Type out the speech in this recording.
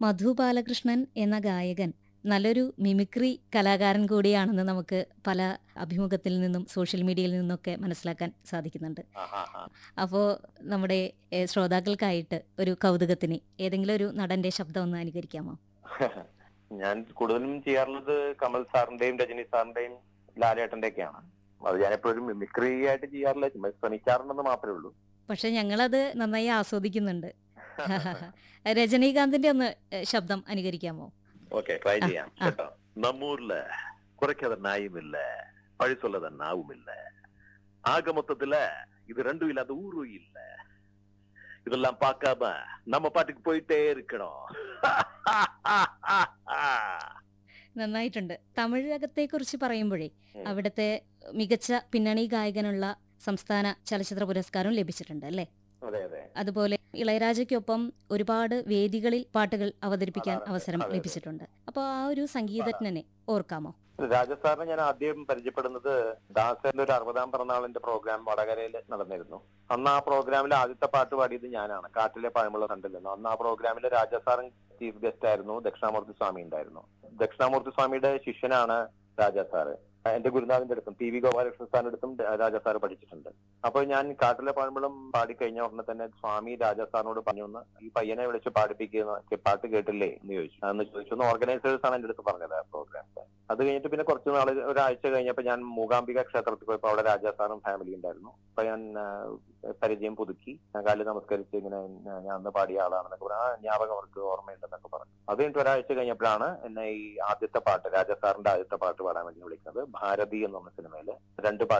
മധു ബാലകൃഷ്ണൻ എന്ന ഗായകൻ നല്ലൊരു മിമിക്രി കലാകാരൻ കൂടിയാണെന്ന് നമുക്ക് പല അഭിമുഖത്തിൽ നിന്നും സോഷ്യൽ മീഡിയയിൽ നിന്നൊക്കെ മനസ്സിലാക്കാൻ സാധിക്കുന്നുണ്ട് ആഹാഹാ. അപ്പോൾ നമ്മുടെ ഏഹ്, ശ്രോതാക്കൾക്കായിട്ട് ഒരു കൗതുകത്തിന് ഏതെങ്കിലും ഒരു നടന്റെ ശബ്ദം ഒന്ന് അനുകരിക്കാമോ ഞാൻ കൂടുതലും ചെയ്യാറുള്ളത് കമൽ സാറിന്റെയും രജനി സാറിന്റെയും ലാലേട്ടന്റെ ഒക്കെയാണ് അത് ഞാൻ എപ്പോഴും മിമിക്രി ആയിട്ട് ചെയ്യാറില്ല ചുമ്മാ ശ്രമിക്കാറുണ്ടെന്ന് മാത്രമേ ഉള്ളൂ പക്ഷെ ഞങ്ങളത് നന്നായി ആസ്വദിക്കുന്നുണ്ട് രജനീകാന്തിന്റെ ഒന്ന് ഏഹ്, ശബ്ദം അനുകരിക്കാമോ ഓക്കെ ട്രൈ ആ, ചെയ്യാം ആ. കേട്ടോ നമ്മൂர்ல குறைக்காத நாயும் இல்ல பழி சொல்லாத நாவும் இல்ல ஆக மொத்தத்துல இது ரெண்டும் இல்லாத ஊரும் இல்ல இதெல்லாம் பார்க்காம நம்ம பாட்டுக்கு போயிட்டே இருக்கணும் നന്നായിട്ടുണ്ട് തമിഴകത്തെ കുറിച്ച് പറയുമ്പോഴേ ഉം. അവിടുത്തെ മികച്ച പിന്നണി ഗായകനുള്ള സംസ്ഥാന ചലച്ചിത്ര പുരസ്കാരം ലഭിച്ചിട്ടുണ്ട് അല്ലേ അതെ അതെ അതുപോലെ ഇളയരാജയ്ക്കൊപ്പം ഒരുപാട് വേദികളിൽ പാട്ടുകൾ അവതരിപ്പിക്കാൻ പാടാറുണ്ട്. അവസരം അതെ, അതെ. ലഭിച്ചിട്ടുണ്ട് അപ്പോൾ ആ ഒരു സംഗീതജ്ഞനെ ഓർക്കാമോ രാജസാറിനെ ഞാൻ ആദ്യം പരിചയപ്പെടുന്നത് ദാസന്റെ ഒരു അറുപതാം പിറന്നാളിന്റെ പ്രോഗ്രാം വടകരയിൽ നടന്നിരുന്നു അന്ന് ആ പ്രോഗ്രാമിൽ ആദ്യത്തെ പാട്ട് പാടിയത് ഞാനാണ് കാട്ടിലെ പഴമുള്ള കണ്ടിൽ നിന്ന് അന്ന് ആ പ്രോഗ്രാമിൽ രാജസാറും ചീഫ് ഗസ്റ്റ് ആയിരുന്നു ദക്ഷിണാമൂർത്തി സ്വാമി ഉണ്ടായിരുന്നു ദക്ഷിണാമൂർത്തി സ്വാമിയുടെ ശിഷ്യനാണ് രാജാ സാറ് എന്റെ ഗുരുനാഥിന്റെ അടുത്തും പി വി ഗോപാലകൃഷ്ണൻ സാറിന്റെ അടുത്തും രാജാ സാറ് പഠിച്ചിട്ടുണ്ട് അപ്പൊ ഞാൻ കാട്ടിലെ പഴമ്പളം പാടിക്കഴിഞ്ഞ ഉടനെ തന്നെ സ്വാമി രാജാ സാറിനോട് പറഞ്ഞു "ഒന്ന് ഈ പയ്യനെ വിളിച്ച് പാടിപ്പിക്കുന്ന പാട്ട് കേട്ടില്ലേ എന്ന് ചോദിച്ചു എന്ന് ചോദിച്ചു ഒന്ന് ഓർഗനൈസേഴ്സ് ആണ് എന്റെ അടുത്ത് പറഞ്ഞത് ആ പ്രോഗ്രാമിന്റെ അത് കഴിഞ്ഞിട്ട് പിന്നെ കുറച്ച് നാള് ഒരാഴ്ച കഴിഞ്ഞപ്പോ ഞാൻ മൂകാംബിക ക്ഷേത്രത്തിൽ പോയപ്പോ അവിടെ രാജാ സാറും ഫാമിലി ഉണ്ടായിരുന്നു അപ്പൊ ഞാൻ ആ, പരിചയം പുതുക്കി ഞാൻ കാലിൽ നമസ്കരിച്ച് ഇങ്ങനെ ആ, ഞാൻ അന്ന് പാടിയ ആളാണെന്നൊക്കെ പറഞ്ഞു ആ ജ്ഞാപകം അവർക്ക് ഓർമ്മയുണ്ടെന്നൊക്കെ പറഞ്ഞു അത് കഴിഞ്ഞിട്ട് ഒരാഴ്ച കഴിഞ്ഞപ്പോഴാണ് എന്നെ ഈ ആദ്യത്തെ പാട്ട് രാജാ സാറിന്റെ ആദ്യത്തെ പാട്ട് പാടാൻ വേണ്ടി വിളിക്കുന്നത് ഭാരതി എന്ന് പറഞ്ഞ സിനിമയില് രണ്ട് പാട്ട്